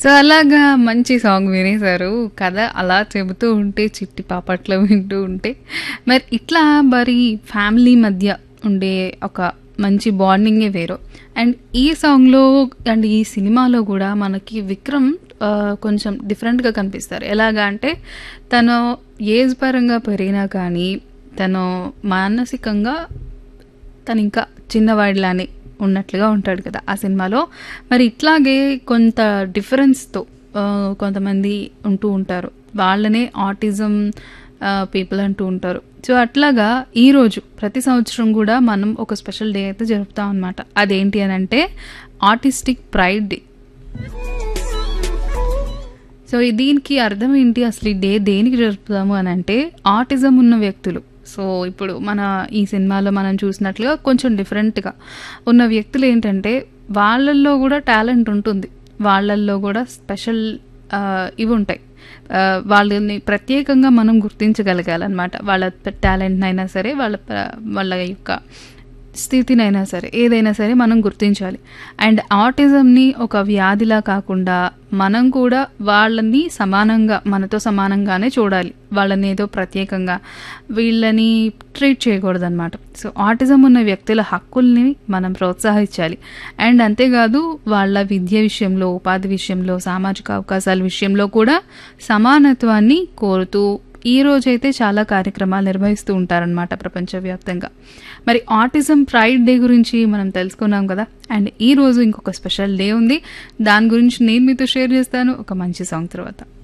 so అలాగా మంచి song వినేశారు కథ అలా చెబుతూ ఉంటే చిట్టి పాపట్లో వింటూ ఉంటే మరి ఇట్లా మరి ఫ్యామిలీ మధ్య ఉండే ఒక మంచి బాండింగే వేరు అండ్ ఈ సాంగ్లో అండ్ ఈ సినిమాలో కూడా మనకి విక్రమ్ ఆ, కొంచెం డిఫరెంట్గా కనిపిస్తారు ఎలాగా అంటే తను ఏజ్ పరంగా పెరిగినా కానీ తను మానసికంగా తను ఇంకా చిన్నవాడిలానే ఉన్నట్లుగా ఉంటాడు కదా ఆ సినిమాలో మరి ఇట్లాగే కొంత డిఫరెన్స్తో కొంతమంది ఉంటూ ఉంటారు వాళ్ళనే ఆటిజం పీపుల్ అంటూ ఉంటారు సో అట్లాగా ఈరోజు ప్రతి సంవత్సరం కూడా మనం ఒక స్పెషల్ డే అయితే జరుపుతాం అనమాట అదేంటి అని అంటే ఆర్టిస్టిక్ ప్రైడ్ డే సో ఈ దీనికి అర్థం ఏంటి అసలు ఈ డే దేనికి జరుపుతాము అని అంటే ఆటిజం ఉన్న వ్యక్తులు సో ఇప్పుడు మన ఈ సినిమాలో మనం చూసినట్లుగా కొంచెం డిఫరెంట్గా ఉన్న వ్యక్తులు ఏంటంటే వాళ్ళల్లో కూడా టాలెంట్ ఉంటుంది వాళ్ళల్లో కూడా స్పెషల్ ఆ, ఇవి ఉంటాయి ఆ, వాళ్ళని ప్రత్యేకంగా మనం గుర్తించగలగాలన్నమాట వాళ్ళ టాలెంట్ అయినా సరే వాళ్ళ ప్ర- వాళ్ళ యొక్క స్థితినైనా సరే ఏదైనా సరే మనం గుర్తించాలి అండ్ ఆటిజంని ఒక వ్యాధిలా కాకుండా మనం కూడా వాళ్ళని సమానంగా మనతో సమానంగానే చూడాలి వాళ్ళని ఏదో ప్రత్యేకంగా వీళ్ళని ట్రీట్ చేయకూడదు అనమాట సో ఆటిజం ఉన్న వ్యక్తుల హక్కుల్ని మనం ప్రోత్సహించాలి అండ్ అంతేకాదు వాళ్ళ విద్య విషయంలో ఉపాధి విషయంలో సామాజిక అవకాశాల విషయంలో కూడా సమానత్వాన్ని కోరుతూ ఈ రోజైతే చాలా కార్యక్రమాలు నిర్వహిస్తూ ఉంటారనమాట ప్రపంచవ్యాప్తంగా మరి ఆటిజం ప్రైడ్ డే గురించి మనం తెలుసుకున్నాం కదా అండ్ ఈ రోజు ఇంకొక స్పెషల్ డే ఉంది దాని గురించి నేను మీతో షేర్ చేస్తాను ఒక మంచి సాంగ్ తర్వాత